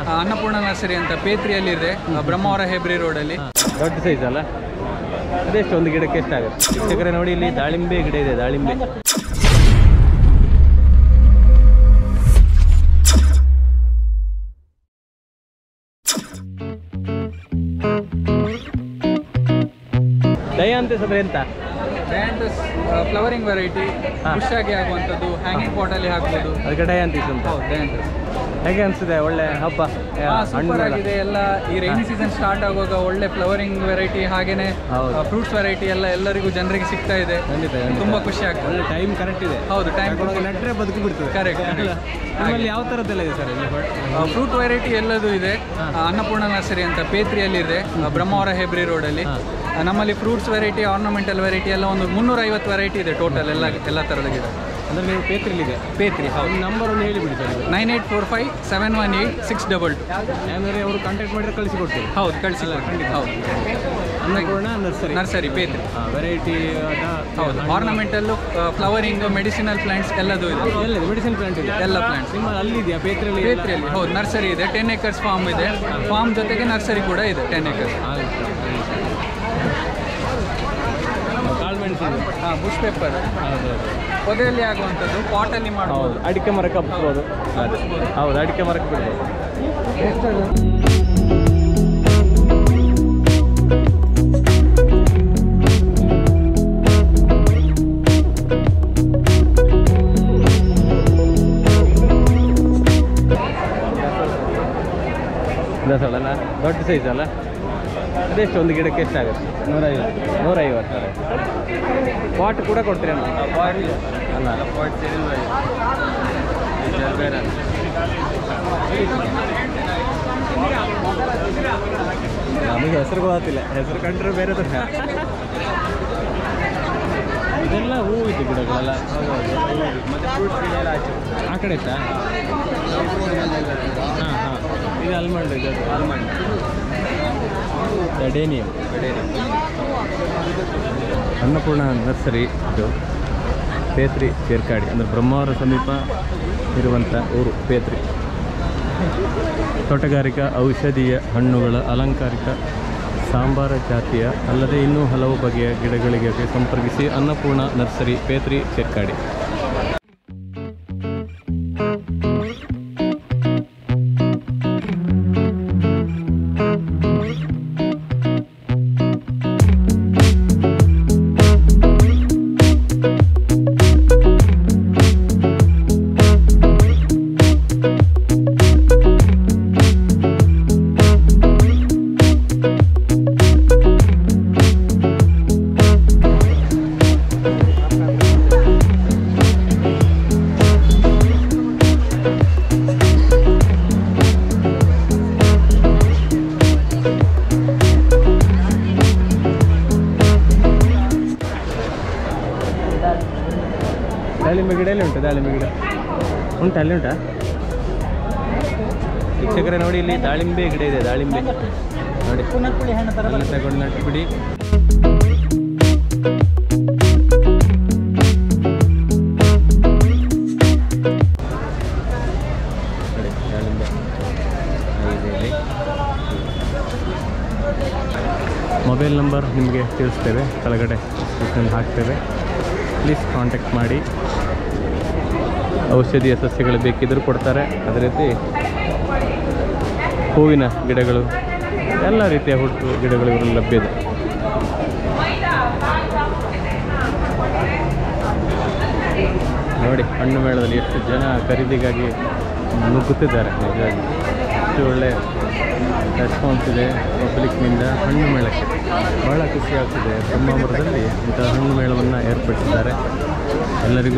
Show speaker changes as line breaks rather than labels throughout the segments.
ಆ, ಅನ್ನಪೂರ್ಣ ನರ್ಸರಿ ಅಂತ ಪೇತ್ರಿಯಲ್ಲಿದೆ ಆ, ಬ್ರಹ್ಮಾವರ ಹೆಬ್ರಿ ರೋಡಲ್ಲಿ
ದೊಡ್ಡ ಸೈಜ್ ಅಲ್ಲ ಅದೆಷ್ಟು ಒಂದು ಗಿಡಕ್ಕೆ ಎಷ್ಟಾಗುತ್ತೆ ವೀಕ್ಷಕರೇ ನೋಡಿ ಇಲ್ಲಿ ದಾಳಿಂಬೆ ಗಿಡ ಇದೆ ದಾಳಿಂಬೆ ದಯಾಂತೆ ಸದ್ರೆ ಎಂತ
ಡಯಾಂಟಸ್ ಫ್ಲವರಿಂಗ್ ವೆರೈಟಿ ಬುಷ್ ಆಗಿ ಆಗುವಂಥದ್ದು ಹ್ಯಾಂಗಿಂಗ್ ಪಾಟಲ್ಲಿ ಹಾಕ್ಬೋದು
ಅದಕ್ಕೆ ಡಯಾಂತಿಸ್ ಅಂತ
ಹೌದು ಡಯಾಂಟಸ್
ಹೇಗೆ ಅನಿಸಿದೆ ಒಳ್ಳೆ ಹಬ್ಬ
ಸೂಪರ್ ಆಗಿದೆ ಎಲ್ಲ ಈ ರೈನಿ ಸೀಸನ್ ಸ್ಟಾರ್ಟ್ ಆಗುವಾಗ ಒಳ್ಳೆ ಫ್ಲವರಿಂಗ್ ವೆರೈಟಿ ಹಾಗೇನೆ
ಹೌದು.
ಫ್ರೂಟ್ಸ್ ವೆರೈಟಿ ಎಲ್ಲ ಎಲ್ಲರಿಗೂ ಜನರಿಗೆ ಸಿಗ್ತಾ ಇದೆ
ಖಂಡಿತ ಖಂಡಿತ.
ತುಂಬಾ ಖುಷಿ ಆಗ್ತದೆ
ಒಳ್ಳೆ ಟೈಮ್ ಕರೆಕ್ಟ್ ಇದೆ
ಹೌದು ಟೈಮ್
ನೆಟ್ಟರೆ ಬದುಕು ಬಿಡ್ತದೆ
Correct.
ನಿಮ್ಮಲ್ಲಿ ಯಾವ ಥರದ್ದೆಲ್ಲ ಇದೆ ಸರ್ ಇಲ್ಲಿ
ಫ್ರೂಟ್ ವೆರೈಟಿ ಎಲ್ಲದೂ ಇದೆ ಆ, ಅನ್ನಪೂರ್ಣ ನರ್ಸರಿ ಅಂತ ಪೇತ್ರಿಯಲ್ಲಿದೆ ಆ, ಬ್ರಹ್ಮಾವರ ಹೆಬ್ರಿ ರೋಡಲ್ಲಿ ಆ, ನಮ್ಮಲ್ಲಿ ಫ್ರೂಟ್ಸ್ ವೆರೈಟಿ ಆರ್ನಮೆಂಟಲ್ ವೆರೈಟಿ ಎಲ್ಲ ಒಂದು ಮುನ್ನೂರ ಐವತ್ತು ವೆರೈಟಿ ಇದೆ ಟೋಟಲ್ ಎಲ್ಲ ಎಲ್ಲ ಥರದ ಗಿಡ
ಅಂದರೆ ನೀವು ಪೇತ್ರಿಲಿದೆ
ಪೇತ್ರಿ ಹೌದು
ನಂಬರ್ ಒಂದು ಹೇಳಿಬಿಡಿ sir
nine eight four five seven one eight six double two
ಅಂದರೆ ಅವರು ಕಾಂಟ್ಯಾಕ್ಟ್ ಮಾಡಿದ್ರೆ ಕಳಿಸಿ ಕೊಡ್ತೀವಿ
ಹೌದು ಕಳಿಸಿ ಖಂಡಿತ ಹೌದು
Annapurna nursery
nursery Pethri
variety
ಹೌದು ಆರ್ನಮೆಂಟಲ್ಲು ಫ್ಲವರಿಂಗ್ ಮೆಡಿಸಿನಲ್ ಪ್ಲಾಂಟ್ಸ್ ಎಲ್ಲದೂ ಇದೆ
ಎಲ್ಲ ಮೆಡಿಸಿನ್ ಪ್ಲಾಂಟ್ ಇದೆ
ಎಲ್ಲ ಪ್ಲಾಂಟ್ಸ್
ನಿಮ್ಮ ಅಲ್ಲಿದೆಯಾ ಪೇತ್ರಿಯಲ್ಲಿ
ಪೇತ್ರಿಯಲ್ಲಿ ಹೌದು ನರ್ಸರಿ ಇದೆ ಟೆನ್ ಏಕರ್ಸ್ ಫಾರ್ಮ್ ಇದೆ ಫಾರ್ಮ್ ಜೊತೆಗೆ ನರ್ಸರಿ ಕೂಡ ಇದೆ ಟೆನ್ ಏಕರ್ಸ್
ಕಾಳು ಮೆಣಸು
ಹಾಂ ಬುಷ್ ಪೇಪರ್
ಹೌದು
ಪೊದೆಯಲ್ಲಿ ಆಗುವಂಥದ್ದು ಪಾಟಲ್ಲಿ
ಹೌದು
ಮಾಡ್ಬೋದು
ಅಡಿಕೆ ಮರಕ್ಕೆ ಹಬ್ಸ್ಬೋದು ಹೌದು ಅಡಿಕೆ ಮರಕ್ಕೆ ಬಿಡ್ಬೋದು ದಸಳಲ್ಲ ದೊಡ್ಡ ಸೈಜ್ ಅಲ್ಲ ಅದೆಷ್ಟು ಒಂದು ಗಿಡಕ್ಕೆ ಎಷ್ಟಾಗುತ್ತೆ ನೂರೈವತ್ತು ನೂರೈವತ್ತು ಪಾಟ್ ಕೂಡ ಕೊಡ್ತೀರಾ ಅಲ್ಲ ಬೇರೆ ನಮಗೆ ಹೆಸರು ಗೊತ್ತಿಲ್ಲ ಹೆಸರು ಕಂಡ್ರೆ ಬೇರೆ ತರ ಇದೆಲ್ಲ ಹೂ ಇದೆ ಗಿಡಗಳೆಲ್ಲ
ಮತ್ತೆ ಫ್ರೂಟ್ಸ್ ಗಿಡ ಎಲ್ಲ ಆಚೆ
ಆ ಕಡೆ ಇತ್ತಾ ಹಾಂ ಹಾಂ ಇದು ಆಲ್ಮಂಡ್ ಇದು ಆಲ್ಮಂಡ್ ಡೇನಿಯಂ ಅನ್ನಪೂರ್ಣ ನರ್ಸರಿ ಇದು ಪೇತ್ರಿ ಸೇರ್ಕಾಡಿ ಅಂದರೆ ಬ್ರಹ್ಮಾವರ ಸಮೀಪ ಇರುವಂಥ ಊರು ಪೇತ್ರಿ ತೋಟಗಾರಿಕಾ ಔಷಧೀಯ ಹಣ್ಣುಗಳ ಅಲಂಕಾರಿಕ ಸಾಂಬಾರ ಜಾತಿಯ ಅಲ್ಲದೆ ಇನ್ನೂ ಹಲವು ಬಗೆಯ ಗಿಡಗಳಿಗೆ ಸಂಪರ್ಕಿಸಿ ಅನ್ನಪೂರ್ಣ ನರ್ಸರಿ ಪೇತ್ರಿ ಸೇರ್ಕಾಡಿ ದಾಳಿಂಬೆ ಗಿಡ ಎಲ್ಲಿ ಉಂಟು ದಾಳಿಂಬೆ ಗಿಡ ಉಂಟಾ ಅಲ್ಲಿ ಉಂಟಾ ವೀಕ್ಷಕರೇ ನೋಡಿ ಇಲ್ಲಿ ದಾಳಿಂಬೆ ಗಿಡ ಇದೆ ದಾಳಿಂಬೆ ನೋಡಿ ಅಲ್ಲಿ ತಗೊಂಡು ನಟ್ಟು ಬಿಡಿ ನೋಡಿ ದಾಳಿಂಬೆ ಇದೆ ಇಲ್ಲಿ ಮೊಬೈಲ್ ನಂಬರ್ ನಿಮಗೆ ತಿಳಿಸ್ತೇವೆ ಕೆಳಗಡೆ ಡಿಸ್ಕ್ರಿಪ್ಷನ್ ಹಾಕ್ತೇವೆ ಪ್ಲೀಸ್ ಕಾಂಟ್ಯಾಕ್ಟ್ ಮಾಡಿ ಔಷಧೀಯ ಸಸ್ಯಗಳು ಬೇಕಿದ್ದರೂ ಕೊಡ್ತಾರೆ ಅದೇ ರೀತಿ ಹೂವಿನ ಗಿಡಗಳು ಎಲ್ಲ ರೀತಿಯ ಹುಟ್ಟು ಗಿಡಗಳು ಇವರಲ್ಲಿ ಲಭ್ಯ ಇದೆ ನೋಡಿ ಹಣ್ಣು ಮೇಳದಲ್ಲಿ ಎಷ್ಟು ಜನ ಖರೀದಿಗಾಗಿ ನುಗ್ಗುತ್ತಿದ್ದಾರೆ ನಿಜವಾಗಿ ಎಷ್ಟು ಒಳ್ಳೆ ರೆಸ್ಪಾನ್ಸ್ ಇದೆ ಪಬ್ಲಿಕ್ನಿಂದ ಹಣ್ಣು ಮೇಳಕ್ಕೆ ಬಹಳ ಖುಷಿ ಆಗ್ತಿದೆ ಬ್ರಹ್ಮಾವರದಲ್ಲಿ ಇಂತಹ ಹಣ್ಣು ಮೇಳವನ್ನು ಏರ್ಪಡಿಸಿದ್ದಾರೆ ಎಲ್ಲರಿಗೂ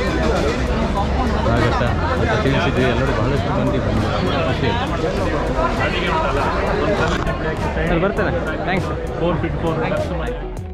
ಸ್ವಾಗತ ಅಂತ ತಿಳಿಸಿದ್ವಿ ಎಲ್ಲರೂ ಬಹಳಷ್ಟು ಮಂದಿ ಬಂದು ಖುಷಿ ಸರ್ ಬರ್ತೇನೆ ಥ್ಯಾಂಕ್ಸ್ ಫೋರ್ ಫಿಟ್ ಫೋರ್